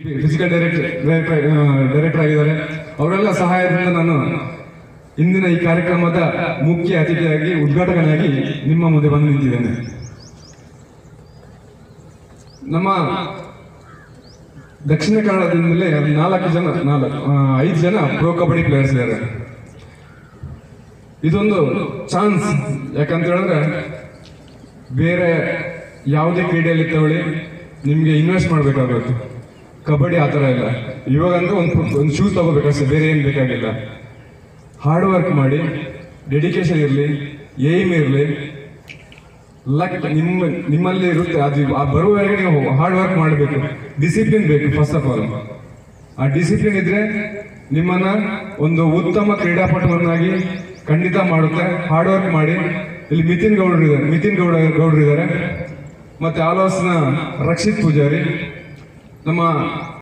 physical director director director ಆಗಿದ್ದಾರೆ ಅವರೆಲ್ಲ ಸಹಾಯದಿಂದ ನಾನು ಇಂದಿನ ಈ ಕಾರ್ಯಕ್ರಮದ ಮುಖ್ಯ ಅತಿಥಿಯಾಗಿ ಉದ್ಘಾಟಕನಾಗಿ ನಿಮ್ಮ ಮುಂದೆ ಬಂದು ನಿಂತಿದ್ದೇನೆ ನಮ್ಮ ದಕ್ಷಿಣ ಕನ್ನಡದಿಂದಲೇ ನಾಲ್ಕು ಜನ ನಾಲ್ಕು ಆ, ಐದು ಜನ ಪ್ರೋ ಕಬಡ್ಡಿ ಪ್ಲೇಯರ್ಸ್ ಇದ್ದಾರೆ ಇದೊಂದು ಚಾನ್ಸ್ ಯಾಕಂತ ಹೇಳಿದ್ರೆ ಬೇರೆ ಯಾವುದೇ ಕ್ರೀಡೆಯಲ್ಲಿ ತಗೊಳ್ಳಿ ನಿಮಗೆ ಇನ್ವೆಸ್ಟ್ ಮಾಡಬೇಕಾಗುತ್ತೆ ಕಬಡ್ಡಿ ಆ ಥರ ಇಲ್ಲ ಇವಾಗ ಅಂದ್ರೆ ಒಂದು ಒಂದು ಶೂಸ್ ತಗೋಬೇಕಷ್ಟೇ ಬೇರೆ ಏನು ಬೇಕಾಗಿಲ್ಲ ಹಾರ್ಡ್ ವರ್ಕ್ ಮಾಡಿ ಡೆಡಿಕೇಶನ್ ಇರಲಿ ಏಮ್ ಇರಲಿ ಲಕ್ ನಿಮ್ಮ ನಿಮ್ಮಲ್ಲಿ ಇರುತ್ತೆ ಅದು ಆ ಬರುವವರೆಗೆ ನೀವು ಹಾರ್ಡ್ ವರ್ಕ್ ಮಾಡಬೇಕು ಡಿಸಿಪ್ಲಿನ್ ಬೇಕು ಫಸ್ಟ್ ಆಫ್ ಆಲ್ ಆ ಡಿಸಿಪ್ಲಿನ್ ಇದ್ರೆ ನಿಮ್ಮನ್ನ ಒಂದು ಉತ್ತಮ ಕ್ರೀಡಾಪಟುವನ್ನಾಗಿ ಖಂಡಿತ ಮಾಡುತ್ತೆ ಹಾರ್ಡ್ ವರ್ಕ್ ಮಾಡಿ ಇಲ್ಲಿ ನಿತಿನ್ ಗೌಡ್ರು ಇದ್ದಾರೆ ನಿತಿನ್ ಗೌಡ ಗೌಡ್ರು ಇದ್ದಾರೆ ಮತ್ತೆ ಆಲೋಸ್ನ ರಕ್ಷಿತ್ ಪೂಜಾರಿ ನಮ್ಮ